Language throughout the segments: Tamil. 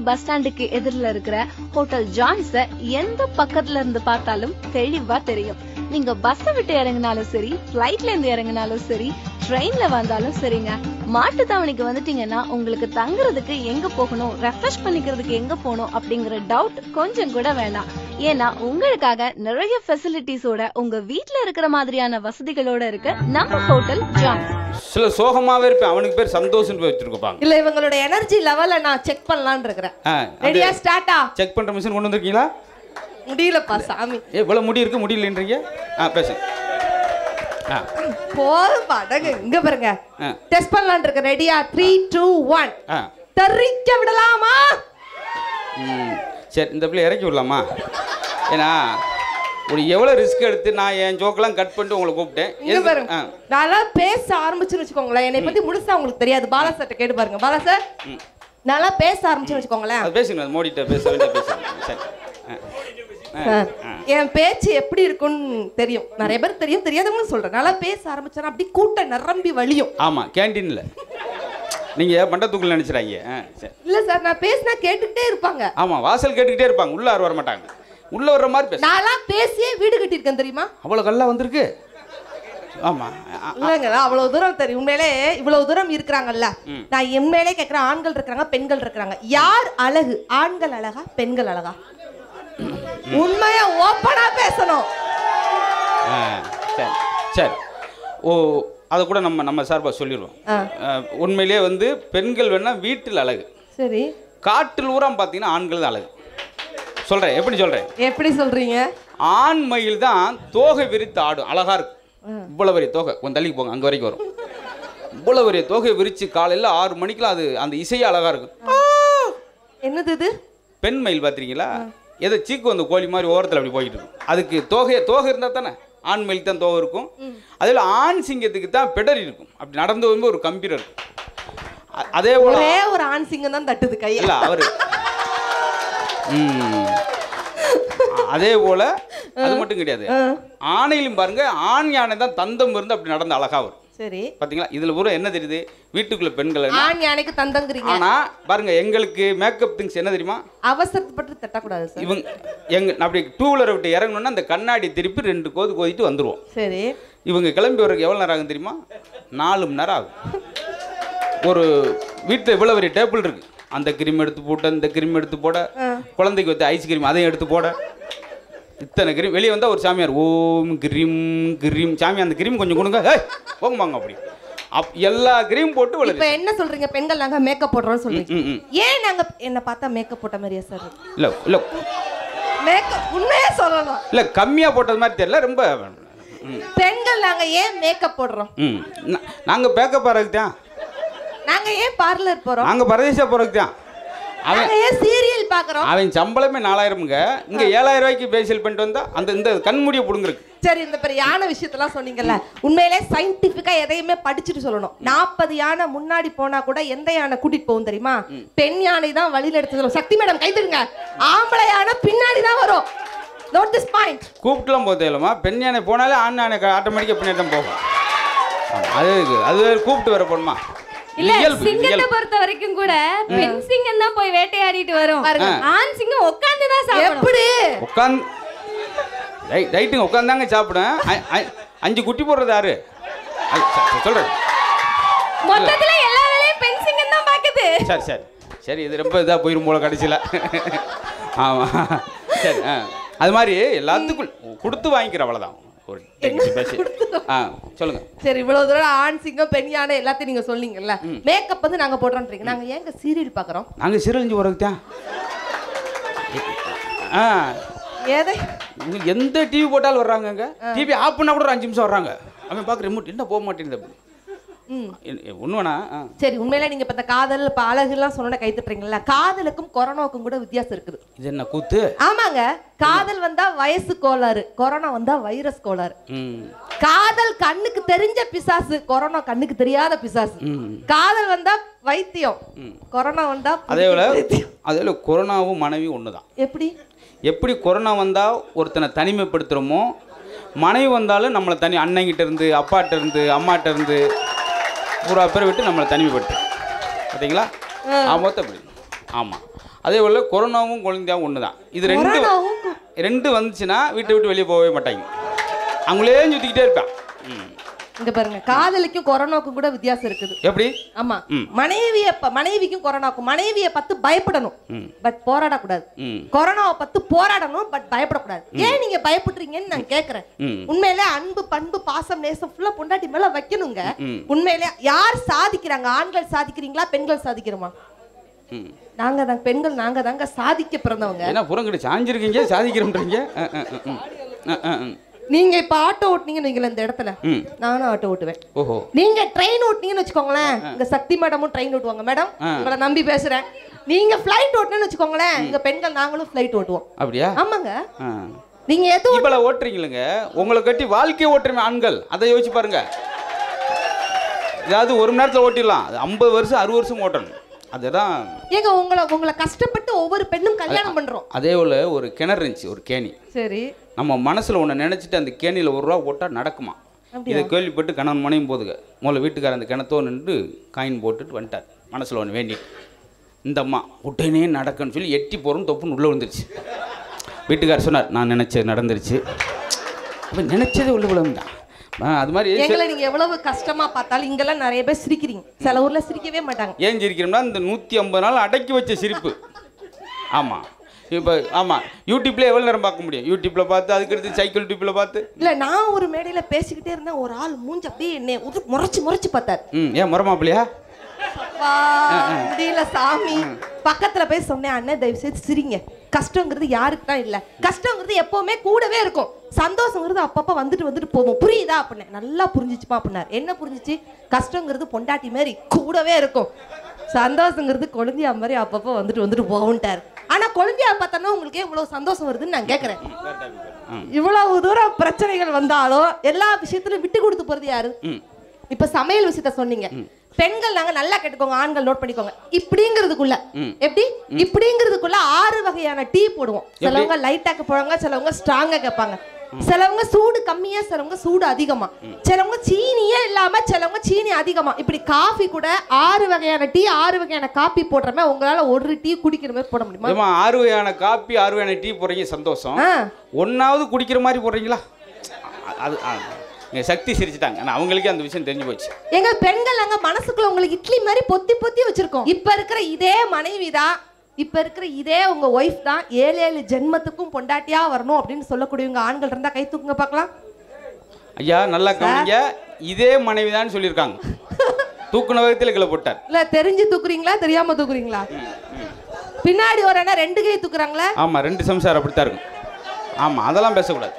பஸ் ஸ்டாண்டுக்கு எதிரில இருக்கிற ஹோட்டல் ஜாய்ஸ எந்த பக்கத்துல இருந்து பார்த்தாலும் தெளிவா தெரியும் நீங்க பஸ் விட்டு இறங்கினாலும் சரி பிளைட்ல இருந்து இறங்கினாலும் சரி ட்ரெயின்ல வந்தாலும் சரிங்க மாட்டு தாவணிக்கு வந்துட்டீங்கன்னா உங்களுக்கு தங்குறதுக்கு எங்க போகணும் ரெஃப்ரெஷ் பண்ணிக்கிறதுக்கு எங்க போகணும் அப்படிங்கிற டவுட் கொஞ்சம் கூட வேண்டாம் ஏன்னா உங்களுக்காக நிறைய ஃபெசிலிட்டிஸோட உங்க வீட்ல இருக்கிற மாதிரியான வசதிகளோட இருக்கு நம்ம ஹோட்டல் ஜாய்ஸ் சில சோகமாவே இருப்பேன் அவனுக்கு பேர் சந்தோஷம் போய் வச்சிருப்பாங்க இல்ல இவங்களோட எனர்ஜி லெவலை நான் செக் பண்ணலாம்னு இருக்கிறேன் ஆ ரெடியா ஸ்டார்ட்டா செக் பண்ற மிஷின் கொண்டு வந்திருக்கீங்களா முடியலப்பா சாமி ஏ இவ்வளவு முடி இருக்கு முடியலன்றீங்க ஆ பேசு ஆ போதும் பாடங்க இங்க பாருங்க ஆ. டெஸ்ட் பண்ணலாம்னு இருக்க ரெடியா த்ரீ டூ ஒன் ஆ தெரிக்க விடலாமா ம் சரி இந்த பிள்ளை இறக்கி விடலாமா ஏன்னா ஒரு எவ்வளோ ரிஸ்க் எடுத்து நான் என் ஜோக்கெல்லாம் கட் பண்ணிட்டு உங்களை கூப்பிட்டேன் இங்க எதுக்கு- பாருங்க ஆ நல்லா பேச ஆரம்பிச்சுன்னு வச்சுக்கோங்களேன் என்னை பத்தி முழுசா உங்களுக்கு தெரியாது பாலா சார்ட்ட கேட்டு பாருங்க பாலா சார் நல்லா பேச ஆரம்பிச்சுன்னு வச்சுக்கோங்களேன் அது பேசுங்க அது மோடிட்ட பேச வேண்டிய பேசுங்க சரி ஆ. ஆ. ஆ. என் பேச்சு எப்படி இருக்கும்னு தெரியும் நிறைய பேர் தெரியும் தெரியாதவங்களும் சொல்றேன் நல்லா பேச ஆரம்பிச்சேன்னா அப்படி கூட்டம் நிரம்பி வழியும் ஆமாம் கேன்டீனில் நீங்கள் மண்டத்துக்குள்ள நினச்சிடாங்க ஆ சரி இல்ல சார் நான் பேசினா கேட்டுக்கிட்டே இருப்பாங்க ஆமாம் வாசல் கேட்டுக்கிட்டே இருப்பாங்க உள்ளே யாரும் வர மாட்டாங்க உள்ளே வர்ற மாதிரி பேச நான்லாம் பேசியே வீடு கட்டியிருக்கேன் தெரியுமா அவ்வளோ கல்லா வந்திருக்கு ஆமாம் இல்லைங்க அவ்வளவு தூரம் தெரியும் உண்மையிலே இவ்வளவு தூரம் இருக்கிறாங்கல்ல ம். நான் உண்மையிலே கேட்கிறேன் ஆண்கள் இருக்கிறாங்க பெண்கள் இருக்கிறாங்க யார் அழகு ஆண்கள் அழகா பெண்கள் அழகா உண்மையா ஓப்பனா பேசணும் ஆ சரி சரி ஓ அதை கூட நம்ம நம்ம சார்பாக சொல்லிடுவோம் ஆ. ஆ, உண்மையிலேயே வந்து பெண்கள் வேணா வீட்டில் அழகு சரி காட்டில் ஊரம் பார்த்தீங்கன்னா ஆண்கள் தான் அழகு சொல்கிறேன் எப்படி சொல்கிறேன் எப்படி சொல்றீங்க ஆண் மயில் தான் தோகை விரித்து ஆடும் அழகா இருக்கும் இவ்வளோ பெரிய தோகை கொஞ்சம் தள்ளி போங்க அங்கே வரைக்கும் வரும் இவ்வளோ பெரிய தோகை விரித்து காலையில் ஆறு மணிக்கெல்லாம் அது அந்த இசையே அழகா இருக்கும் என்னது இது பெண் மயில் பார்த்துருக்கீங்களா ஏதோ சீக்கு வந்து கோழி மாதிரி ஓரத்தில் அப்படி போய்கிட்டு இருக்கும் அதுக்கு தோகை தோகை இருந்தால் தானே ஆண் மயிலுக்கு தான் தோகை இருக்கும் அதில் ஆண் சிங்கத்துக்கு தான் பெடரி இருக்கும் அப்படி நடந்து வரும்போது ஒரு கம்பீரம் இருக்கும் அ- அதே போல ஒரே ஒரு ஆண் சிங்கம் தான் தட்டுது கையை இல்ல அவரு ம். அதே போல அது மட்டும் கிடையாது ஆணையிலும் பாருங்க ஆண் யானை தான் தந்தம் இருந்து அப்படி நடந்து அழகா வரும் சரி பாத்தீங்களா இதுல பூரா என்ன தெரியுது வீட்டுக்குள்ள பெண்கள் என்ன? ஆண் யானைக்கு தந்தங்கிறீங்க ஆனா பாருங்க எங்களுக்கு மேக்கப் திங்ஸ் என்ன தெரியுமா அவசரப்பட்டு தட்டக்கூடாது சார் இவங்க எங்க அப்படி டூ வீலரை விட்டு இறங்கணும்னா அந்த கண்ணாடி திருப்பி ரெண்டு கோது கோதிட்டு வந்துருவோம் சரி இவங்க கிளம்பி வர்றதுக்கு எவ்வளோ நேரம் ஆகும் தெரியுமா நாலு மணி நேரம் ஆகும் ஒரு வீட்டில் இவ்வளோ பெரிய டேபிள் இருக்கு அந்த கிரீம் எடுத்து போட்டு இந்த கிரீம் எடுத்து போட குழந்தைக்கு வந்து ஐஸ் கிரீம் அதையும் எடுத்து போட இத்தனை கிரீம் வெளியே வந்தால் ஒரு சாமியார் ஓம் கிரீம் கிரீம் சாமி அந்த கிரீம் கொஞ்சம் கொடுங்க ஏய் போங்கம்பாங்க அப்படி அப் எல்லா கிரீம் போட்டு இப்ப வளரு என்ன சொல்றீங்க பெண்கள் நாங்க மேக்கப் போடுறோம்னு சொல்றீங்க ம் ம் ஏன் நாங்க என்ன பார்த்தா மேக்கப் போட்ட மாதிரியா சார் இல்லை இல்லை மேக்கப் உண்மையா சொல்லணும் இல்லை கம்மியாக போட்டது மாதிரி தெரியல ரொம்ப ம் பெண்கள் நாங்க ஏன் மேக்கப் போடுறோம் ம் நாங்கள் பேக்கப் போகிறதுக்கு தான் நாங்க ஏன் பார்லர் போறோம் நாங்கள் பரதேசா போகிறதுக்கு தான் அவன் நாங்க ஏன் சீரியல் பாக்குறோம் அவன் சம்பளமே நாலாயிரமுங்க இங்க ஏழாயிரம் ரூபாய்க்கு ஃபேஷியல் பண்ணிட்டு வந்தா அந்த இந்த கண்மூடியை பிடுங்குறக்கு சரி இந்த பெரிய யானை விஷயத்தெல்லாம் சொன்னீங்கல்ல உண்மையிலே சயின்டிபிக்கா எதையுமே படிச்சுட்டு சொல்லணும் நாற்பது யானை முன்னாடி போனா கூட எந்த யானை கூட்டிட்டு போகும் தெரியுமா பெண் யானை தான் வழியில எடுத்து சொல்லும் சக்தி மேடம் கைத்துடுங்க ஆம்பளை யானை பின்னாடி தான் வரும் நோட் திஸ் பாயிண்ட் கூப்பிட்டுலாம் போக தேவையில்லம்மா பெண் யானை போனாலே ஆண் யானை ஆட்டோமேட்டிக்காக பின்னாடி தான் போகும் ஆமா, அது இருக்கு அது வேற கூப்பிட்டு வர போணுமா இல்ல இயல்பு, சிங்கத்தை இயல்பு. பொறுத்த வரைக்கும் கூட பெண் சிங்கம் தான் போய் வேட்டையாடிட்டு வரும் பாருங்க. ஆண் சிங்கம் உட்கார்ந்து தான் சாப்பிடும் எப்படி உட்காந்து ரைட் ரைட்டுங்க உட்காந்தாங்க சாப்பிடும் அ- அ- அஞ்சு குட்டி போடுறது யாரு அது ச- சொல்றேன் மொத்தத்துல எல்லா வேலையும் பெண் சிங்கம் தான் பாக்குது சரி சரி சரி இது ரொம்ப இதாக போயிரும் போல கடைசியில் ஆமாம் சரி ஆ அது மாதிரி எல்லாத்துக்கும் கொடுத்து வாங்கிக்கிற அவ்வளோதான் ஒரு டெக்னிக் பேசி ஆ சொல்லுங்கள் சரி இவ்வளவு தூரம் ஆண் சிங்கம் பெண் யானை எல்லாத்தையும் நீங்க சொன்னீங்கல்ல மேக்கப் வந்து நாங்க போடுறோன்றீங்க நாங்க ஏங்க சீரியல் பாக்குறோம் நாங்கள் சீரழிஞ்சு போகிறதுக்கு தான் ஆ எதை இங்க எந்த டிவி போட்டாலும் வர்றாங்கங்க டிவி ஆஃப் பண்ணால் கூட ஒரு அஞ்சு நிமிஷம் வர்றாங்க அவன் பார்க்குற ரிமோட் என்ன போக மாட்டேங்குது ம் ஒன்று வேணா ஆ சரி உண்மையில நீங்க இப்ப இந்த காதல் இப்ப அழகுலாம் சொன்ன கை தட்டுறீங்கல்ல காதலுக்கும் கொரோனாவுக்கும் கூட வித்தியாசம் இருக்குது இது என்ன கூத்து ஆமாங்க காதல் வந்தா வயசு கோளாறு கொரோனா வந்தா வைரஸ் கோளாறு ம் காதல் கண்ணுக்கு தெரிஞ்ச பிசாசு கொரோனா கண்ணுக்கு தெரியாத பிசாசு ம் காதல் வந்தா வைத்தியம் கொரோனா வந்தா அதே போல் வைத்தியம். அதே போல் கொரோனாவும் மனைவி ஒன்று தான் எப்படி எப்படி கொரோனா வந்தால் ஒருத்தனை தனிமைப்படுத்துகிறோமோ மனைவி வந்தாலும் நம்மளை தனி அண்ணங்கிட்ட இருந்து அப்பாட்ட இருந்து அம்மாட்ட இருந்து பூரா பேரை விட்டு நம்மளை தனிமைப்படுத்தும் பார்த்தீங்களா ஆ மொத்தம் அப்படி ஆமாம் அதே போல் கொரோனாவும் குழந்தையாவும் ஒன்று தான் இது ரெண்டு கொரோனாவும் ரெண்டு வந்துச்சுன்னா வீட்டை விட்டு வெளியே போகவே மாட்டாங்க அவங்களே சுற்றிக்கிட்டே இருப்பான் ம் இங்க பாருங்க காதலிக்கும் கொரோனாக்கும் கூட வித்தியாசம் இருக்குது எப்படி ஆமா ம். மனைவிய ப- மனைவிக்கும் கொரோனாக்கும் மனைவிய பத்து பயப்படணும் ம். பட் போராடக்கூடாது ம் கொரோனாவை பத்து போராடணும் பட் பயப்படக்கூடாது ஏன் நீங்க பயப்படுறீங்கன்னு நான் கேக்குறேன் ம் உண்மையிலே அன்பு பண்பு பாசம் நேசம் ஃபுல்லா பொண்டாட்டி மேல வைக்கணுங்க ம். உண்மையிலே யார் சாதிக்கிறாங்க ஆண்கள் சாதிக்கிறீங்களா பெண்கள் சாதிக்கிறோமா ம் நாங்க தான் பெண்கள் நாங்க தாங்க சாதிக்க பிறந்தவங்க என்ன புறங்கிட்டு சாஞ்சிருக்கீங்க சாதிக்கிறோம்ன்றீங்க அஹ், அஹ், அஹ், ம். அஹ், அஹ், அஹ். நீங்க இப்ப ஆட்டோ ஓட்டுனீங்கன்னு வைங்களேன் இந்த இடத்துல ம் நானும் ஆட்டோ ஓட்டுவேன் ஓஹோ நீங்க ட்ரெயின் ஓட்டுனீங்கன்னு வச்சுக்கோங்களேன் இங்க சக்தி மேடமும் ட்ரெயின் ஓட்டுவாங்க மேடம் ஆ. உங்களை நம்பி பேசுறேன் நீங்க ஃப்ளைட் ஓட்டுனேன்னு வச்சுக்கோங்களேன் இங்க பெண்கள் நாங்களும் ஃப்ளைட் ஓட்டுவோம் அப்படியா ஆமாங்க ஆ நீங்க எது இவ்வளோ ஓட்டுறீங்களுங்க உங்களை கட்டி வாழ்க்கையை ஓட்டுறமே ஆண்கள் அதை யோசிச்சு பாருங்க ஏதாவது ஒரு மணி நேரத்தில் ஓட்டிடலாம் அது ஐம்பது வருஷம் அறுபது வருஷம் ஓட்டணும் அதுதான் ஏங்க உங்களை உங்களை கஷ்டப்பட்டு ஒவ்வொரு பெண்ணும் கல்யாணம் பண்றோம் அதே போல் ஒரு கிணறு இருந்துச்சு ஒரு கேணி சரி நம்ம மனசில் ஒன்று நினச்சிட்டு அந்த கேணியில் ஒரு ரூபா போட்டால் நடக்குமா அப்படியா? இதை கேள்விப்பட்டு கணவன் மனையும் போதுங்க முதல்ல வீட்டுக்காரர் அந்த கிணத்தோ நின்று காயின் போட்டுட்டு வந்துட்டார் மனசில் ஒன்று வேண்டி இந்த அம்மா உடனே நடக்குன்னு சொல்லி எட்டி போகிறோம் தொப்புன்னு உள்ளே விழுந்துருச்சு வீட்டுக்காரர் சொன்னார் நான் நினச்சது நடந்துருச்சு அப்போ நினச்சதே உள்ள விழுந்தான் அது மாதிரி எங்களை நீங்க எவ்வளவு கஷ்டமா பார்த்தாலும் இங்கெல்லாம் நிறைய பேர் சிரிக்கிறீங்க சில ஊர்ல சிரிக்கவே மாட்டாங்க ஏன் சிரிக்கிறோம்னா இந்த நூற்றி ஐம்பது நாள் அடக்கி வச்ச சிரிப்பு ஆமாம் இப்போ ஆமாம் யூடியூப்ல எவ்வளோ நேரம் பார்க்க முடியும் யூடியூப்பில் பார்த்து அதுக்கடுத்து சைக்கிள் யூடியூப்பில் பார்த்து இல்ல நான் ஒரு மேடையில பேசிக்கிட்டே இருந்தேன் ஒரு ஆள் மூஞ்சி அப்படியே என்னை உது முறைச்சு முறைச்சு பார்த்தாரு ம் ஏன் முறமாப்பிள்ளையா அப்பா, முடியல சாமி பக்கத்துல போய் சொன்னேன் அண்ணன் தயவு செய்து சிரிங்க கஷ்டங்கிறது யாருக்கு தான் இல்ல கஷ்டங்கிறது எப்பவுமே கூடவே இருக்கும் சந்தோஷங்கிறது அப்பப்ப வந்துட்டு வந்துட்டு போகும் புரியுதா அப்படின்னேன் நல்லா புரிஞ்சிச்சுப்பா அப்படின்னாரு என்ன புரிஞ்சிச்சு கஷ்டங்கிறது பொண்டாட்டி மாதிரி கூடவே இருக்கும் சந்தோஷங்கிறது கொழுந்தியா மாதிரி அப்பப்போ வந்துட்டு வந்துட்டு போகும்ட்டாரு ஆனா கொழுந்தியா பார்த்தோன்னா உங்களுக்கு இவ்வளவு சந்தோஷம் வருதுன்னு நான் கேக்குறேன் இவ்வளவு தூரம் பிரச்சனைகள் வந்தாலும் எல்லா விஷயத்திலும் விட்டு கொடுத்து போறது யாரு ம் இப்ப சமையல் விஷயத்த சொன்னீங்க பெண்கள் நாங்க நல்லா கேட்டுக்கோங்க ஆண்கள் நோட் பண்ணிக்கோங்க இப்படிங்கிறதுக்குள்ள ம். எப்படி இப்படிங்கிறதுக்குள்ள ஆறு வகையான டீ போடுவோம் சிலவங்க லைட்டாக்க போடுவாங்க சிலவங்க ஸ்ட்ராங்கா கேட்பாங்க சிலவங்க சூடு கம்மியா சிலவங்க சூடு அதிகமா சிலவங்க சீனியே இல்லாம சிலவங்க சீனி அதிகமா இப்படி காஃபி கூட ஆறு வகையான டீ ஆறு வகையான காபி போடுறமே உங்களால ஒரு டீ குடிக்கிற மாதிரி போட முடியுமா ஏமா ஆறு வகையான காப்பி ஆறு வகையான டீ போடுறீங்க சந்தோஷம் ஆ. ஒன்றாவது குடிக்கிற மாதிரி போடுறீங்களா அது ஆ. இங்க சக்தி சிரிச்சிட்டாங்க ஆனால் அவங்களுக்கே அந்த விஷயம் தெரிஞ்சு போச்சு எங்க பெண்கள் நாங்க மனசுக்குள்ள உங்களுக்கு இட்லி மாதிரி பொத்தி பொத்தி வச்சிருக்கோம் இப்ப இருக்கிற இதே மனைவி தான் இப்ப இருக்கிற இதே உங்க ஒய்ஃப் தான் ஏழு ஏழு ஜென்மத்துக்கும் பொண்டாட்டியா வரணும் அப்படின்னு சொல்லக்கூடியவங்க ஆண்கள் இருந்தா கை தூக்குங்க பார்க்கலாம் ஐயா நல்லா கவனிங்க இதே மனைவி தான் சொல்லியிருக்காங்க தூக்குன வகத்தில் கீழே போட்டார் இல்ல தெரிஞ்சு தூக்குறீங்களா தெரியாம தூக்குறீங்களா பின்னாடி ஒரு அண்ணா ரெண்டு கை தூக்குறாங்களா ஆமாம் ரெண்டு சம்சாரம் அப்படித்தான் இருக்கும் ஆமாம் அதெல்லாம் பேசக்கூடாது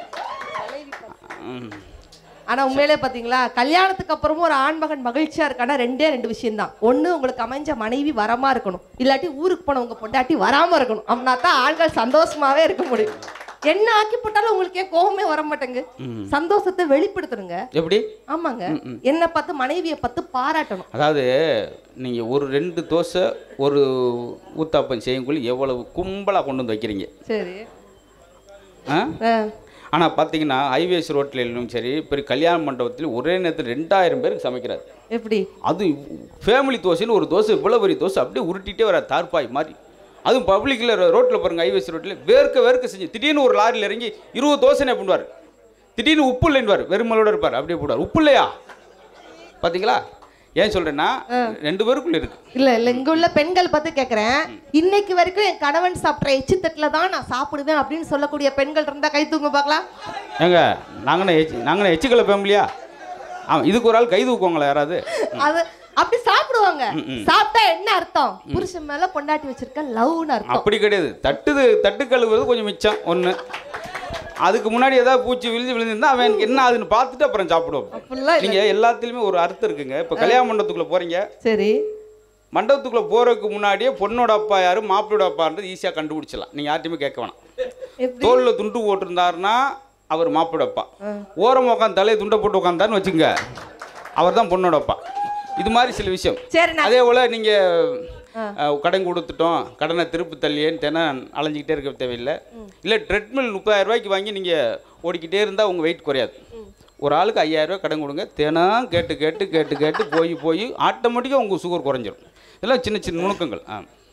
ம். ஆனா உண்மையிலே பாத்தீங்களா கல்யாணத்துக்கு அப்புறமும் ஒரு ஆண்மகன் மகிழ்ச்சியா இருக்கானா ரெண்டே ரெண்டு விஷயம் தான் ஒண்ணு உங்களுக்கு அமைஞ்ச மனைவி வரமா இருக்கணும் இல்லாட்டி ஊருக்கு போன உங்க பொண்டாட்டி வராம இருக்கணும் அப்படின்னா தான் ஆண்கள் சந்தோஷமாவே இருக்க முடியும் என்ன ஆக்கி போட்டாலும் உங்களுக்கு ஏன் கோவமே வர மாட்டேங்க சந்தோஷத்தை வெளிப்படுத்தணுங்க எப்படி ஆமாங்க என்ன பார்த்து மனைவியை பார்த்து பாராட்டணும் அதாவது நீங்கள் ஒரு ரெண்டு தோசை ஒரு ஊத்தாப்பம் செய்யுங்குள்ள எவ்வளவு கும்பலாக கொண்டு வந்து வைக்கிறீங்க சரி ஆ ஆ, ஆனால் பார்த்தீங்கன்னா ஹைவேஸ் ரோட்டிலும் சரி பெரிய கல்யாண மண்டபத்தில் ஒரே நேரத்தில் ரெண்டாயிரம் பேருக்கு சமைக்கிறாரு எப்படி அது ஃபேமிலி தோசைன்னு ஒரு தோசை இவ்வளோ பெரிய தோசை அப்படியே உருட்டிகிட்டே வர தார்பாய் மாதிரி அதுவும் பப்ளிக்கில் ரோட்டில் பாருங்க ஹைவேஸ் ரோட்டில் வேர்க்க வேர்க்க செஞ்சு திடீர்னு ஒரு லாரியில் இறங்கி இருபது தோசைனே பண்ணுவார் திடீர்னு உப்பு இல்லைன்னுவார் வெறுமலோட இருப்பார் அப்படியே போடுவார் உப்பு இல்லையா பார்த்தீங்களா ஏன் சொல்கிறேன்னா ரெண்டு பேருக்குள்ள இருக்கு இல்ல இல்ல இங்க உள்ள பெண்கள் பார்த்து கேக்குறேன் இன்னைக்கு வரைக்கும் என் கணவன் சாப்பிட்ற எச்சி தட்டுல தான் நான் சாப்பிடுவேன் அப்படின்னு சொல்லக்கூடிய பெண்கள் இருந்தா கை தூங்க பார்க்கலாம் ஏங்க நாங்கண்ணே எச்சு நாங்கண்ணே எச்சுக்கலை ஃபேமிலியா ஆமாம் இதுக்கு ஒரு ஆள் கை தூக்குவாங்களா யாராவது அது அப்படி சாப்பிடுவாங்க சாப்பிட்டா என்ன அர்த்தம் புருஷன் மேல பொண்டாட்டி வச்சிருக்க லவ்னு அர்த்தம் அப்படி கிடையாது தட்டுது தட்டு கழுவுறது கொஞ்சம் மிச்சம் ஒன்று அதுக்கு முன்னாடி ஏதாவது பூச்சி விழுந்து விழுந்திருந்தா அவன் எனக்கு என்ன ஆகுதுன்னு பார்த்துட்டு அப்புறம் சாப்பிடுவோம் அப்படிலாம் இல்ல. நீங்கள் எல்லாத்துலேயுமே ஒரு அர்த்தம் இருக்குங்க இப்போ கல்யாண மண்டபத்துக்குள்ளே போகிறீங்க சரி மண்டபத்துக்குள்ளே போகிறதுக்கு முன்னாடியே பொண்ணோட அப்பா யார் மாப்பிளோட அப்பான்றது ஈஸியாக கண்டுபிடிச்சிடலாம் நீங்கள் யார்ட்டையுமே கேட்க வேணாம் எப்படி தோலில் துண்டு போட்டிருந்தாருன்னா அவர் மாப்பிளோட அப்பா ஓரம் உட்காந்து தலையை துண்டை போட்டு உட்காந்தாருன்னு வச்சுங்க அவர் தான் பொண்ணோட அப்பா இது மாதிரி சில விஷயம் சரி நான் அதே போல் நீங்கள் கடன் கொடுத்துட்டோம் கடனை திருப்பி தள்ளியேன்னு தினம் அலைஞ்சிக்கிட்டே இருக்க தேவையில்லை இல்லை ட்ரெட்மில் முப்பதாயிரம் ரூபாய்க்கு வாங்கி நீங்கள் ஓடிக்கிட்டே இருந்தால் உங்கள் வெயிட் குறையாது ஒரு ஆளுக்கு ஐயாயிரம் ரூபாய் கடன் கொடுங்க தினம் கேட்டு கேட்டு கேட்டு கேட்டு போய் போய் ஆட்டோமேட்டிக்காக உங்கள் சுகர் குறைஞ்சிரும் இதெல்லாம் சின்ன சின்ன நுணுக்கங்கள் ஆ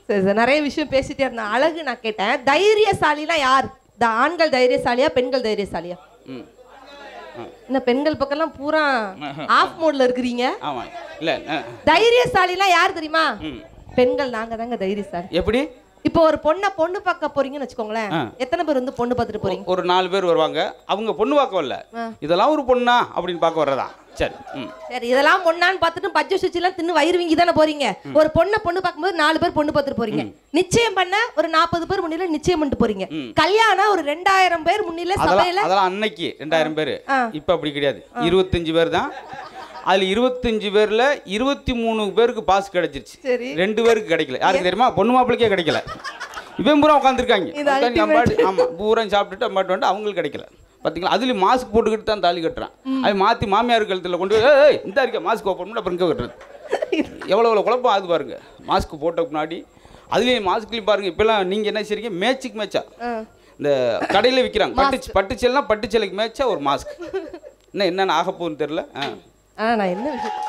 சரி சார் நிறைய விஷயம் பேசிட்டே இருந்தேன் அழகு நான் கேட்டேன் தைரியசாலிலாம் யார் இந்த ஆண்கள் தைரியசாலியா பெண்கள் தைரியசாலியா ம் இந்த பெண்கள் பக்கம்லாம் பூரா ஆஃப் மோட்ல இருக்கிறீங்க ஆமாம் இல்லை தைரியசாலிலாம் யார் தெரியுமா ம் பெண்கள் நாங்க தாங்க தைரியசாலி எப்படி இப்போ ஒரு பொண்ணை பொண்ணு பார்க்க போறீங்கன்னு வச்சுக்கோங்களேன் ஆ. எத்தனை பேர் வந்து பொண்ணு பார்த்துட்டு போறீங்க ஒரு நாலு பேர் வருவாங்க அவங்க பொண்ணு பார்க்க வரல இதெல்லாம் ஒரு பொண்ணா அப்படின்னு பார்க்க வர்றதா சரி ம் சரி இதெல்லாம் பொண்ணான்னு பார்த்துட்டு பச்சை சுச்சிலாம் தின்னு வயிறு வீங்கி தானே போறீங்க ஒரு பொண்ணை பொண்ணு பார்க்கும்போது நாலு பேர் பொண்ணு பார்த்துட்டு போறீங்க நிச்சயம் பண்ண ஒரு நாற்பது பேர் முன்னில நிச்சயம் பண்ணிட்டு போறீங்க கல்யாணம் ஒரு ரெண்டாயிரம் பேர் முன்னில அதெல்லாம் சபையில அதெல்லாம் அன்னைக்கு ரெண்டாயிரம் பேர் ஆ. இப்போ அப்படி கிடையாது இருபத்தஞ்சு பேர் தான் அதில் இருபத்தஞ்சு பேர்ல இருபத்தி மூணு பேருக்கு பாஸ் கிடைச்சிருச்சு சரி. ரெண்டு பேருக்கு கிடைக்கல யாருக்கு தெரியுமா பொண்ணு மாப்பிளைக்கே கிடைக்கல இவன் பூரா உட்காந்துருக்காங்க இது உட்காந்து அம்பாடு ஆமாம் பூரா சாப்பிட்டுட்டு அம்பாட்டு வந்துட்டு அவங்களுக்கு கிடைக்கல பார்த்தீங்களா அதுலேயும் மாஸ்க் போட்டுக்கிட்டு தான் தாலி கட்டுறான் அவன் மாற்றி மாமியார் கழுத்தில் கொண்டு போய் "ஏய், இந்த இருக்க மாஸ்க் ஓப்பன் பண்ணி அப்புறம் இங்கே கட்டுறது எவ்வளோ எவ்வளோ குழப்பம் ஆகுது பாருங்க மாஸ்க் போட்ட முன்னாடி அதுலேயும் மாஸ்க்லேயும் பாருங்க இப்போல்லாம் நீங்கள் என்ன செய்றீங்க மேட்சுக்கு மேட்சா இந்த கடையில் விற்கிறாங்க பட்டு பட்டுச்சேல்னா பட்டுச்சேலைக்கு மேட்சா ஒரு மாஸ்க் இன்னும் என்னென்ன ஆக போகுதுன்னு தெரில ஆ ஆ நான் என்ன விஷயம்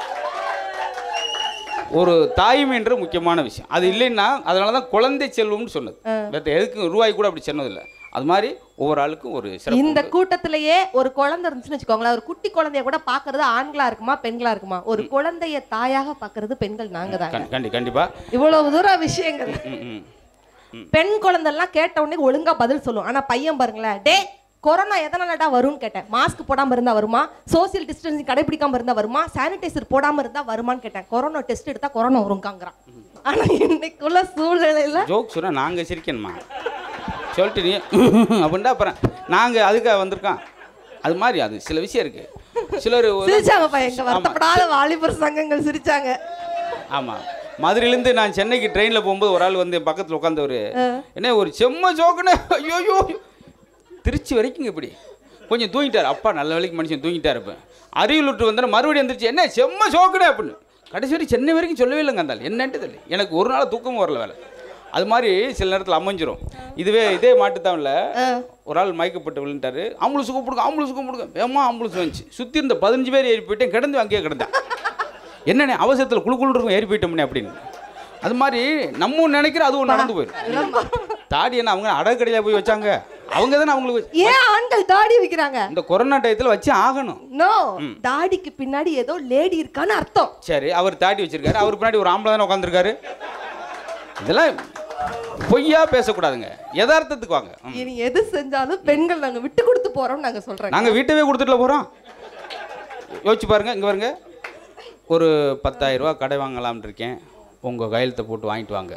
ஒரு தாய்மைன்ற முக்கியமான விஷயம் அது இல்லைன்னா அதனால தான் குழந்தை செல்வம்னு சொன்னது வேற எதுக்கு ரூபாய் கூட அப்படி சொன்னதில்லை அது மாதிரி ஒவ்வொரு ஆளுக்கும் ஒரு சிறப்பு இந்த உண்டு. கூட்டத்திலேயே ஒரு குழந்தை இருந்துச்சுன்னு வச்சுக்கோங்களேன் ஒரு குட்டி குழந்தைய கூட பாக்குறது ஆண்களா இருக்குமா பெண்களா இருக்குமா ஒரு குழந்தைய தாயாக பாக்குறது பெண்கள் நாங்க தாங்க கண்டி- கண்டி கண்டிப்பா இவ்வளவு தூரம் விஷயங்கள் ம் ம் பெண் குழந்தைலாம் கேட்ட உடனே ஒழுங்கா பதில் சொல்லும் ஆனா பையன் பாருங்களேன் டே கொரோனா எதனாலடா வரும்னு கேட்டேன் மாஸ்க் போடாம இருந்தா வருமா சோசியல் டிஸ்டன்சிங் கடைபிடிக்காம இருந்தா வருமா சானிடைசர் போடாம இருந்தா வருமான்னு கேட்டேன் கொரோனா டெஸ்ட் எடுத்தா கொரோனா வருங்காங்கிறான் ஆனா இன்னைக்குள்ள சூழ்நிலையில ஜோக் சொன்னா நாங்க சிரிக்கணுமா சொல்லிட்டு நீ அப்படின்டா அப்புறம் நாங்க அதுக்காக வந்திருக்கோம் அது மாதிரி அது சில விஷயம் இருக்கு சிலர் ஒரு- சிரிச்சாங்கப்பா எங்க ஆமா. வருத்தப்படாத வாலிபர் சங்கங்கள் சிரிச்சாங்க ஆமாம் மதுரையிலேருந்து நான் சென்னைக்கு ட்ரெயினில் போகும்போது ஒரு ஆள் வந்து என் பக்கத்தில் உட்காந்தவர் என்ன ஒரு செம்ம ஜோக்குன்னு ஐயோ திருச்சி வரைக்கும் இப்படி கொஞ்சம் தூங்கிட்டார் அப்பா நல்ல வேலைக்கு மனுஷன் தூங்கிட்டார் இப்போ அரியல் விட்டு வந்தோன்னா மறுபடியும் வந்துருச்சு என்ன செம்ம ஜோக்குன்னு அப்படின்னு கடைசி வரைக்கும் சென்னை வரைக்கும் சொல்லவே இல்லைங்க அந்த ஆள் என்னன்ட்டு தெரியல எனக்கு ஒரு நாள் தூக்கமும் வரல வேலை அது மாதிரி சில நேரத்தில் அமைஞ்சிரும் இதுவே இதே மாட்டுத்தானில் ஒரு ஆள் மயக்கப்பட்டு விழுந்துட்டாரு ஆம்புலன்ஸ் கூப்பிடுங்க ஆம்புலன்ஸ் கூப்பிடுங்க வேமா ஆம்புலன்ஸ் வந்துச்சு சுற்றி இருந்த பதினஞ்சு பேர் ஏறி போயிட்டேன் கிடந்து அங்கேயே கிடந்தேன் என்னண்ணே அவசரத்தில் குழு குழு இருக்கும் ஏறி போயிட்டோம்னே அப்படின்னு அது மாதிரி நம்ம ஒண்ணு நினைக்கிறோம் அது ஒன்று நடந்து போயிடும் தாடி என்ன அவங்க அடக்கடையில் போய் வச்சாங்க அவங்க தானே அவங்களுக்கு வச்சு- ஏன் ஆண்கள் தாடி வைக்கிறாங்க இந்த கொரோனா டயத்தில் வச்சு ஆகணும் நோ தாடிக்கு பின்னாடி ஏதோ லேடி இருக்கான்னு அர்த்தம் சரி அவர் தாடி வச்சிருக்காரு அவருக்கு பின்னாடி ஒரு ஆம்பளை தானே உட்காந்துருக்காரு இதெல்லாம் பொய்யா பேசக்கூடாதுங்க யதார்த்தத்துக்கு வாங்க ம். இனி எது செஞ்சாலும் பெண்கள் நாங்க விட்டு கொடுத்து போறோம் நாங்க சொல்றோம் நாங்கள் வீட்டவே கொடுத்துட்டுல போகிறோம் யோசிச்சு பாருங்க இங்கே பாருங்க ஒரு பத்தாயிரம் ரூபா கடை வாங்கலாம்னு இருக்கேன் உங்கள் கையெழுத்தை போட்டு வாங்கிட்டு வாங்க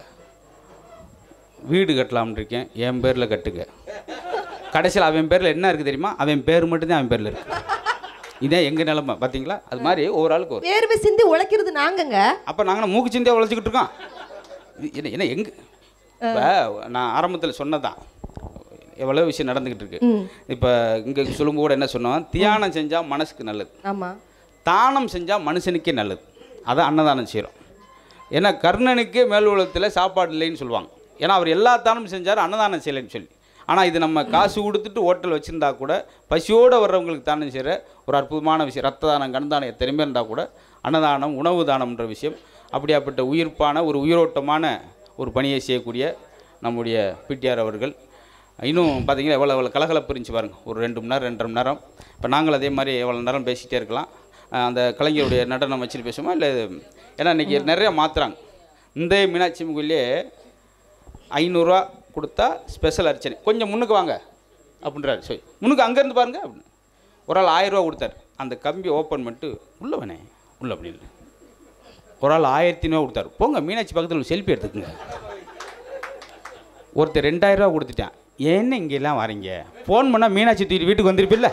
வீடு கட்டலாம்னு இருக்கேன் என் பேரில் கட்டுங்க கடைசியில் அவன் பேரில் என்ன இருக்குது தெரியுமா அவன் பேர் மட்டும்தான் அவன் பேரில் இருக்கு இதான் எங்கள் நிலமை பார்த்தீங்களா அது மாதிரி ஒவ்வொரு ஆளுக்கு ஒரு வேர்வை சிந்தி உழைக்கிறது நாங்கங்க அப்போ நாங்கள் மூக்கு சிந்தியா உழைச்சிக்கிட்டு இருக்கோம் இது என்ன என்ன எங்க இப்போ நான் ஆரம்பத்தில் சொன்னதான் எவ்வளோ விஷயம் நடந்துக்கிட்டு இருக்கு இப்போ இங்கே சொல்லும்போது கூட என்ன சொன்னோம் தியானம் செஞ்சால் மனசுக்கு நல்லது ஆமா தானம் செஞ்சால் மனுஷனுக்கே நல்லது அதான் அன்னதானம் செய்கிறோம் ஏன்னா கர்ணனுக்கே மேல் உலகத்தில் சாப்பாடு இல்லைன்னு சொல்லுவாங்க ஏன்னா அவர் எல்லா தானமும் செஞ்சார் அன்னதானம் செய்யலைன்னு சொல்லி ஆனால் இது நம்ம காசு கொடுத்துட்டு ஹோட்டல் வச்சுருந்தா கூட பசியோடு வர்றவங்களுக்கு தானம் செய்கிற ஒரு அற்புதமான விஷயம் ரத்த தானம் கண்தானம் எத்தனையுமே இருந்தால் கூட அன்னதானம் உணவு தானம்ன்ற விஷயம் அப்படியாப்பட்ட உயிர்ப்பான ஒரு உயிரோட்டமான ஒரு பணியை செய்யக்கூடிய நம்முடைய பிடிஆர் அவர்கள் இன்னும் பார்த்தீங்கன்னா எவ்வளோ எவ்வளோ கலகலப்பு இருந்துச்சு பாருங்க ஒரு ரெண்டு மணி நேரம் ரெண்டரை மணி நேரம் இப்போ நாங்கள் அதே மாதிரி எவ்வளோ நேரம் பேசிகிட்டே இருக்கலாம் அஹ் அந்த கலைஞருடைய நடனம் வச்சுட்டு பேசுவோமா இல்லை ஏன்னா இன்றைக்கி நிறைய மாற்றுறாங்க இந்த மீனாட்சி அம்மன் கோயிலே ஐநூறுரூவா கொடுத்தா ஸ்பெஷல் அர்ச்சனை கொஞ்சம் முன்னுக்கு வாங்க அப்படின்றாரு சரி முன்னுக்கு அங்கேருந்து பாருங்க அப்படின்னு ஒரு ஆள் ஆயிரரூவா கொடுத்தாரு அந்த கம்பியை ஓப்பன் பண்ணிட்டு உள்ள வேணே உள்ள அப்படின்னு ஒரு ஆள் ஆயிரத்தி ஐநூறுவா கொடுத்தாரு போங்க மீனாட்சி பக்கத்தில் செல்ஃபி எடுத்துக்கோங்க ஒருத்தர் ரெண்டாயிரம் ரூபா கொடுத்துட்டான் என்ன இங்கெல்லாம் வரீங்க ஃபோன் பண்ணால் மீனாட்சி தூக்கிட்டு வீட்டுக்கு வந்திருப்பில்ல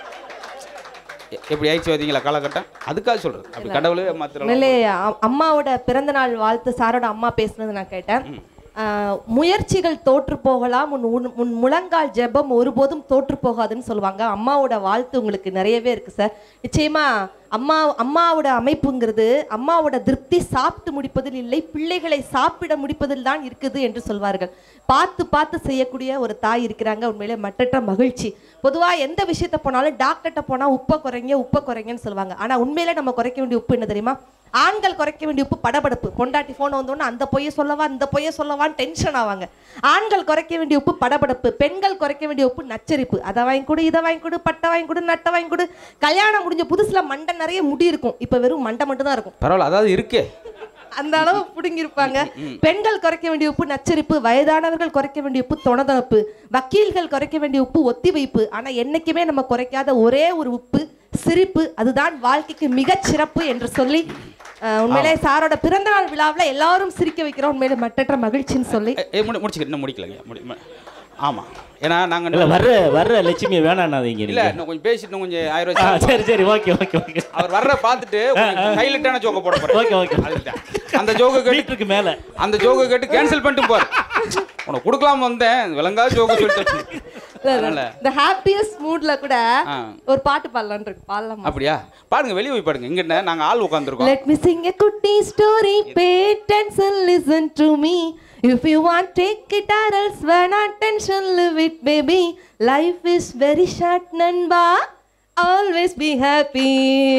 எ- எப்படி ஆயிடுச்சு பார்த்தீங்களா காலகட்டம் அதுக்காக சொல்கிறது அப்படி கடவுளே மாத்திரம் உண்மையிலே அ- அம்மாவோட பிறந்தநாள் வாழ்த்து சாரோட அம்மா பேசுனது நான் கேட்டேன் ஆஹ், முயற்சிகள் தோற்று போகலாம் உன் உன் உன் முழங்கால் ஜெபம் ஒருபோதும் தோற்று போகாதுன்னு சொல்லுவாங்க அம்மாவோட வாழ்த்து உங்களுக்கு நிறையவே இருக்கு சார் நிச்சயமா அம்மா அம்மாவோட அமைப்புங்கிறது அம்மாவோட திருப்தி சாப்பிட்டு முடிப்பதில் இல்லை பிள்ளைகளை சாப்பிட முடிப்பதில் தான் இருக்குது என்று சொல்வார்கள் பார்த்து பார்த்து செய்யக்கூடிய ஒரு தாய் இருக்கிறாங்க உண்மையிலே மற்றற்ற மகிழ்ச்சி பொதுவா எந்த விஷயத்த போனாலும் டாக்டர்கிட்ட போனா உப்பை குறைங்க உப்பை குறைங்கன்னு சொல்லுவாங்க ஆனா உண்மையிலே நம்ம குறைக்க வேண்டிய உப்பு என்ன தெரியுமா ஆண்கள் குறைக்க வேண்டிய உப்பு படபடப்பு பொண்டாட்டி போன் வந்தோடனே அந்த பொய்ய சொல்லவா இந்த பொய்ய சொல்லவான்னு டென்ஷன் ஆவாங்க ஆண்கள் குறைக்க வேண்டிய உப்பு படபடப்பு பெண்கள் குறைக்க வேண்டிய உப்பு நச்சரிப்பு அதை வாங்கி கொடு இதை வாங்கி கொடு பட்டை வாங்கி கொடு நட்டை வாங்கி கொடு கல்யாணம் முடிஞ்ச புதுசுல மண்டை நிறைய முடி இருக்கும் இப்ப வெறும் மண்டை மட்டும் தான் இருக்கும் பரவாயில்ல அதாவது இருக்கே அந்த அளவு புடுங்கிருப்பாங்க பெண்கள் குறைக்க வேண்டிய உப்பு நச்சரிப்பு வயதானவர்கள் குறைக்க வேண்டிய உப்பு தொணதப்பு வக்கீல்கள் குறைக்க வேண்டிய உப்பு ஒத்தி வைப்பு ஆனா என்னைக்குமே நம்ம குறைக்காத ஒரே ஒரு உப்பு சிரிப்பு அதுதான் வாழ்க்கைக்கு மிகச் சிறப்பு என்று சொல்லி அஹ், உண்மையிலே சாரோட பிறந்தநாள் விழாவுல எல்லாரும் சிரிக்க வைக்கிறோம் உண்மையிலே மட்டற்ற மகிழ்ச்சின்னு சொல்லி ஏ, ஏ, முடி முடிச்சுக்கிறேன் இன்னும் முடிக்கலங்க முடி மு- ஆமா ஏன்னா நாங்க இல்ல வர்ற வர்ற லட்சுமி வேணாண்ணாதீங்க இல்ல நீங்க இன்னும் கொஞ்சம் பேசிட்டு இன்னும் கொஞ்சம் ஆயிரம் ஆ, ரூபாய் சரி சரி ஓகே ஓகே ஓகே அவர் வர்ற பார்த்துட்டு ஹைலைட்டான ஜோக்க போட போறேன் ஓகே ஓகே அதுதான். அந்த ஜோக்க கேட்டு மீட்டருக்கு மேல அந்த ஜோக்க கேட்டு கேன்சல் பண்ணிட்டு போற உனக்கு கொடுக்கலாம் வந்தேன் விளங்காத ஜோக்க சொல்லிட்டு அதனால இந்த ஹாப்பியஸ்ட் மூட்ல கூட ஆ. ஒரு பாட்டு பாடலான்னு இருக்கு பாடலாமா அப்படியா பாருங்க வெளியே போய் பாருங்க இங்க நாங்க ஆள் உட்காந்துருக்கோம் Let me sing a kutti story. Pay attention, listen to me. If you want, take it or else when attention, live it, baby. Life is very short, Nanba. Always be happy.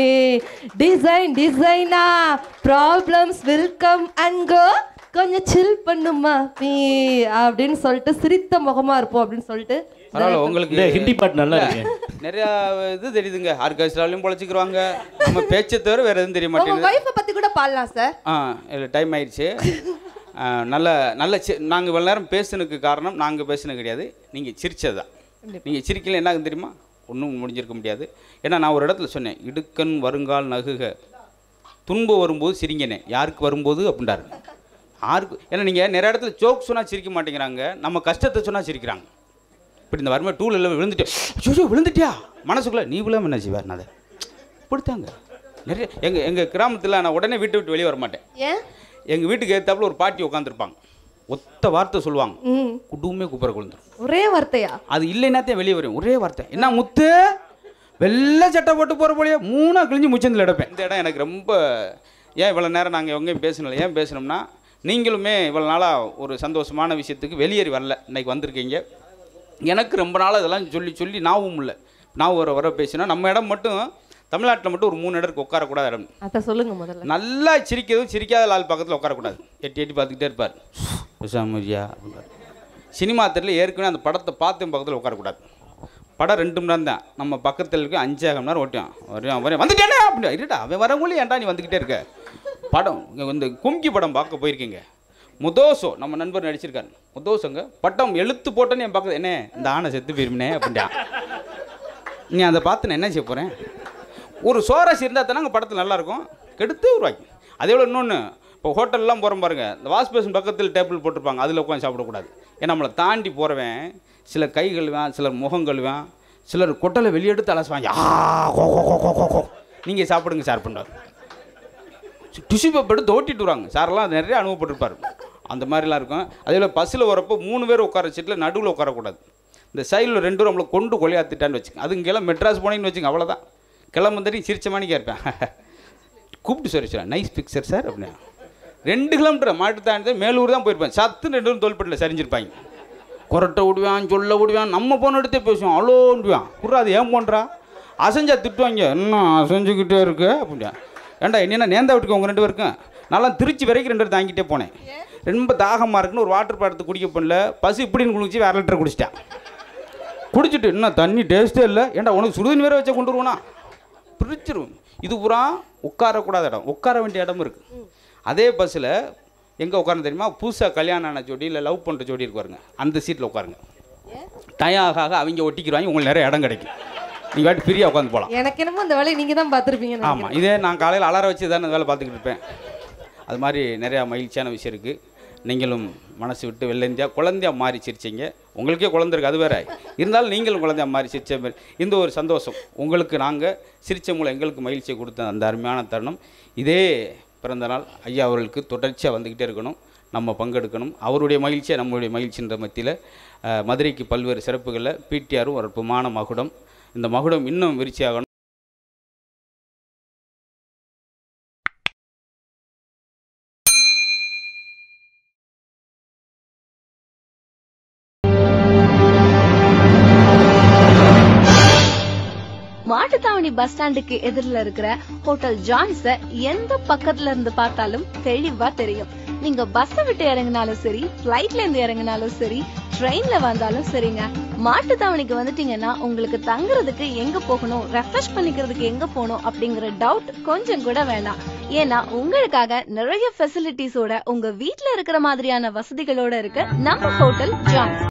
Design, designer. Problems will come and go. கொஞ்சம் சில் பண்ணுமா பீ அப்படின்னு சொல்லிட்டு சிரித்த முகமா இருப்போம் அப்படின்னு சொல்லிட்டு பரவாயில்ல உங்களுக்கு இந்த ஹிந்தி பாட்டு நல்லா இருக்கு நிறைய இது தெரியுதுங்க ஆர்கெஸ்ட்ராலையும் பொழைச்சிக்கிறவாங்க நம்ம பேச்சை தவிர வேற எதுவும் தெரிய உங்க மாட்டேங்குது ஒய்ஃபை பத்தி கூட பாடலாம் சார் ஆ இல்லை டைம் ஆயிடுச்சு ஆ, நல்ல நல்ல சி நாங்கள் இவ்வளோ நேரம் பேசுனதுக்கு காரணம் நாங்கள் பேசுனது கிடையாது நீங்கள் சிரிச்சது தான் நீங்கள் சிரிக்கல என்ன ஆகுது தெரியுமா ஒன்றும் முடிஞ்சிருக்க முடியாது ஏன்னா நான் ஒரு இடத்துல சொன்னேன் இடுக்கன் வருங்கால் நகுக துன்பம் வரும்போது சிரிங்கனே யாருக்கு வரும்போது அப்படின்றாரு யாருக்கு ஏன்னா நீங்கள் நிறைய இடத்துல ஜோக் சொன்னால் சிரிக்க மாட்டேங்கிறாங்க நம்ம கஷ்டத்தை சொன்னால் சிரிக்கிறாங்க இப்படி இந்த வறுமை டூல் எல்லாம் விழுந்துட்டு ஐயோ விழுந்துட்டியா மனசுக்குள்ளே நீ விழாம என்ன செய்வார் நான் அதை இப்படித்தாங்க நிறைய எங்கள் எங்கள் கிராமத்தில் நான் உடனே வீட்டை விட்டு வெளியே வர மாட்டேன் ஏன் எங்கள் வீட்டுக்கு ஏத்தாப்புல ஒரு பாட்டி உட்காந்துருப்பாங்க ஒத்த வார்த்தை சொல்லுவாங்க ம் குடும்பமே குப்பரை கொழுந்துரும் ஒரே வார்த்தையா அது இல்லைன்னாத்தே வெளியே வரும் ஒரே வார்த்தை என்ன முத்து வெள்ளை சட்டை போட்டு போகிற போலயே மூணா கிழிஞ்சு முச்சந்தில் எடுப்பேன் இந்த இடம் எனக்கு ரொம்ப ஏன் இவ்வளோ நேரம் நாங்கள் எங்கேயும் பேசணும் ஏன் பேசணும்னா நீங்களுமே இவ்வளோ நாளாக ஒரு சந்தோஷமான விஷயத்துக்கு வெளியேறி வரல இன்னைக்கு வந்திருக்கீங்க எனக்கு ரொம்ப நாளாக இதெல்லாம் சொல்லி சொல்லி நாவும் இல்லை நான் வர வர பேசினா நம்ம இடம் மட்டும் தமிழ்நாட்டில் மட்டும் ஒரு மூணு இடத்துக்கு உட்காரக்கூடாத இடம் அத சொல்லுங்க முதல்ல நல்லா சிரிக்கிறதும் சிரிக்காத ஆள் பக்கத்தில் உட்காரக்கூடாது எட்டி எட்டி பார்த்துக்கிட்டே இருப்பார் விசாமரியா அப்படின்பார் சினிமா தெரியல ஏற்கனவே அந்த படத்தை பார்த்து பக்கத்தில் உட்காரக்கூடாது படம் ரெண்டு மணி நேரம் தான் நம்ம பக்கத்தில் இருக்க அஞ்சாக மணி நேரம் ஓட்டியான் வரையும் வரேன் வந்துட்டேனே அப்படி இருடா அவன் வரவங்களே ஏன்டா நீ வந்துக்கிட்டே இருக்க படம் இங்கே வந்து கும்கி படம் பார்க்க போயிருக்கீங்க முதோசோ நம்ம நண்பர் நடிச்சிருக்காரு முதோசோங்க பட்டம் எழுத்து போட்டோன்னு என் பக்கத்தில் என்ன இந்த ஆணை செத்து போயிருமினே அப்படின்ட்டான் நீ அதை பார்த்து நான் என்ன செய்ய போகிறேன் ஒரு சோரஸ் இருந்தால் தானே அங்கே படத்தில் நல்லாயிருக்கும் கெடுத்து உருவாக்கி அதே போல் இன்னொன்று இப்போ ஹோட்டல்லாம் போகிறோம் பாருங்க இந்த வாஷ் பேஷன் பக்கத்தில் டேபிள் போட்டிருப்பாங்க அதில் உட்காந்து சாப்பிடக்கூடாது ஏன்னா நம்மளை தாண்டி போகிறவன் சில கை கழுவான் சிலர் முகம் கழுவான் சிலர் கொட்டலை வெளியெடுத்து அலசுவாங்க ஆ கோ கோ கோ கோ கோ கோ நீங்கள் சாப்பிடுங்க சார் பண்ணுறாரு டிஷ்யூ பேப்பர் எடுத்து ஓட்டிட்டு வராங்க சாரெல்லாம் அது நிறைய அனுபவப்பட்டிருப்பார் அந்த மாதிரிலாம் இருக்கும் அதே போல் பஸ்ஸில் வரப்போ மூணு பேர் உட்கார சீட்டில் நடுவில் உட்காரக்கூடாது இந்த சைடில் ரெண்டு பேரும் நம்மளை கொண்டு கொலையாத்திட்டான்னு வச்சுங்க அது இங்கெல்லாம் மெட்ராஸ் போனீங்கன்னு வச்சுங்க அவ்வளோதான் கிளம்பு தண்ணி சிரிச்ச மணிக்கா இருப்பேன் கூப்பிட்டு sir sir nice picture sir அப்படின்னு ரெண்டு கிலோமீட்டர் மாட்டு தாண்டி மேலூர் தான் போயிருப்பேன் சத்து ரெண்டு பேரும் தோல்பட்டில் சரிஞ்சிருப்பாங்க கொரட்டை விடுவான் சொல்ல விடுவான் நம்ம போன எடுத்தே பேசுவோம் அலோன்டுவான் குர்ரா அது ஏன் போன்றா அசைஞ்சா திட்டுவாங்க இன்னும் அசைஞ்சுக்கிட்டே இருக்கு அப்படியா ஏன்டா என்ன நேந்தா விட்டுக்கு உங்கள் ரெண்டு பேருக்கும் நல்லா திருச்சி வரைக்கும் ரெண்டு பேரும் தாங்கிட்டே போனேன் ரொம்ப தாகமாக இருக்குன்னு ஒரு வாட்டர் பாடத்தை குடிக்க பண்ணல பசு இப்படின்னு குளிச்சு வேற லிட்டர் குடிச்சிட்டேன் குடிச்சிட்டு இன்னும் தண்ணி டேஸ்ட்டே இல்லை ஏன்டா உனக்கு சுடுதண்ணி வேற வச்சா கொண்டு வருவோனா பிரிச்சிரும் இது பூரா உட்காரக்கூடாத இடம் உட்கார வேண்டிய இடம் இருக்குது அதே பஸ்ஸில் எங்கே உட்காரணும் தெரியுமா புதுசாக கல்யாணம் ஆன ஜோடி இல்லை லவ் பண்ணுற ஜோடி இருக்கு பாருங்க அந்த சீட்டில் உட்காருங்க டயம் ஆக ஆக அவங்க ஒட்டிக்கிறாங்க உங்களுக்கு நிறைய இடம் கிடைக்கும் நீங்கள் வாட்டி ஃப்ரீயாக உட்காந்து போகலாம் எனக்கு என்னமோ இந்த வேலையை நீங்க தான் பார்த்துருப்பீங்க ஆமாம் இதே நான் காலையில் அலாரம் வச்சு தான் வேலை பார்த்துக்கிட்டு இருப்பேன் அது மாதிரி நிறையா மகிழ்ச்சியான விஷயம் இருக்குது நீங்களும் மனசு விட்டு வெளில இந்தியா குழந்தையா மாறி சிரிச்சீங்க உங்களுக்கே குழந்தை இருக்கு அது வேற இருந்தாலும் நீங்களும் குழந்தையா மாறி சிரிச்ச மாதிரி இந்த ஒரு சந்தோஷம் உங்களுக்கு நாங்கள் சிரிச்ச மூலம் எங்களுக்கு மகிழ்ச்சியை கொடுத்த அந்த அருமையான தருணம் இதே பிறந்த நாள் ஐயா அவர்களுக்கு தொடர்ச்சியாக வந்துக்கிட்டே இருக்கணும் நம்ம பங்கெடுக்கணும் அவருடைய மகிழ்ச்சியை நம்மளுடைய மகிழ்ச்சின்ற மத்தியில் அஹ், மதுரைக்கு பல்வேறு சிறப்புகளில் பிடிஆரும் ஒரு அற்புதமான மகுடம் இந்த மகுடம் இன்னும் விருச்சியாகணும் மாட்டுத்தாவணி மாட்டுத்தாவணி பஸ் ஸ்டாண்டுக்கு எதிரில இருக்கிற ஹோட்டல் ஜாய்ஸ எந்த பக்கத்துல இருந்து பார்த்தாலும் தெளிவா தெரியும் நீங்க பஸ் விட்டு இறங்கினாலும் சரி பிளைட்ல இருந்து இறங்கினாலும் சரி ட்ரெயின்ல வந்தாலும் சரிங்க மாட்டுத்தாவணிக்கு வந்துட்டீங்கன்னா உங்களுக்கு தங்குறதுக்கு எங்க போகணும் ரெஃப்ரெஷ் பண்ணிக்கிறதுக்கு எங்க போகணும் அப்படிங்கிற டவுட் கொஞ்சம் கூட வேண்டாம் ஏன்னா உங்களுக்காக நிறைய ஃபெசிலிட்டிஸோட உங்க வீட்ல இருக்கிற மாதிரியான வசதிகளோட இருக்க நம்ம ஹோட்டல் ஜாய்ஸ்